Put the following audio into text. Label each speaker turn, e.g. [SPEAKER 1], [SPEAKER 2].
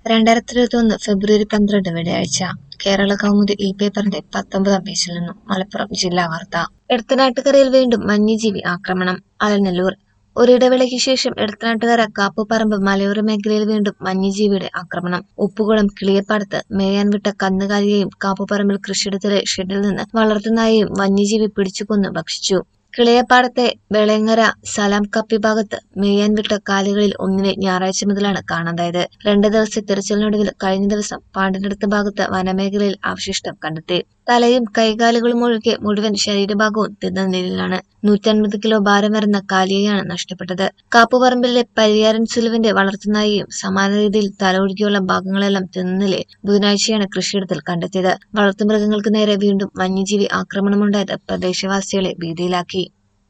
[SPEAKER 1] രണ്ടായിരത്തി ഇരുപത്തി ഒന്ന് ഫെബ്രുവരി പന്ത്രണ്ട് വെള്ളിയാഴ്ച കേരള കൗമുദി ഇ പേപ്പറിന്റെ പത്തൊമ്പതാം പേജിൽ നിന്നും മലപ്പുറം ജില്ലാ വാർത്ത എടത്തനാട്ടുകരയിൽ വീണ്ടും വന്യജീവി ആക്രമണം അലനല്ലൂർ ഒരിടവേളയ്ക്ക് ശേഷം എടത്തനാട്ടുകര കാപ്പുപറമ്പ് മലയോര മേഖലയിൽ വീണ്ടും വന്യജീവിയുടെ ആക്രമണം ഉപ്പുകുളം കിളിയപ്പാടത്ത് മേയാൻ വിട്ട കന്നുകാലിയെയും കാപ്പുപറമ്പിൽ കൃഷിയിടത്തിലെ ഷെഡിൽ നിന്ന് വളർത്തുനായെയും വന്യജീവി പിടിച്ചുകൊന്നു ഭക്ഷിച്ചു കിളിയപ്പാടത്തെ വെളങ്ങര സലാം കപ്പി ഭാഗത്ത് മേയാൻ വിട്ട കാലികളിൽ ഒന്നിനെ ഞായറാഴ്ച മുതലാണ് കാണാതായത് രണ്ട് ദിവസത്തെ തിരച്ചിലിനൊടുവിൽ കഴിഞ്ഞ ദിവസം പാണ്ടിനടുത്ത ഭാഗത്ത് വനമേഖലയിൽ അവശിഷ്ടം കണ്ടെത്തി തലയും കൈകാലുകളും ഒഴികെ മുഴുവൻ ശരീരഭാഗവും തിന്ന നിലയിലാണ് നൂറ്റൻപത് കിലോ ഭാരം വരുന്ന കാലിയെയാണ് നഷ്ടപ്പെട്ടത് കാപ്പുപറമ്പിലെ പരിയാരൻ സുലുവിന്റെ വളർത്തുനായെയും സമാന രീതിയിൽ തല ഒഴികെയുള്ള ഭാഗങ്ങളെല്ലാം തിന്ന നിലയിൽ ബുധനാഴ്ചയാണ് കൃഷിയിടത്തിൽ കണ്ടെത്തിയത് വളർത്തുമൃഗങ്ങൾക്ക് നേരെ വീണ്ടും വന്യജീവി ആക്രമണമുണ്ടായത് പ്രദേശവാസികളെ ഭീതിയിലാക്കി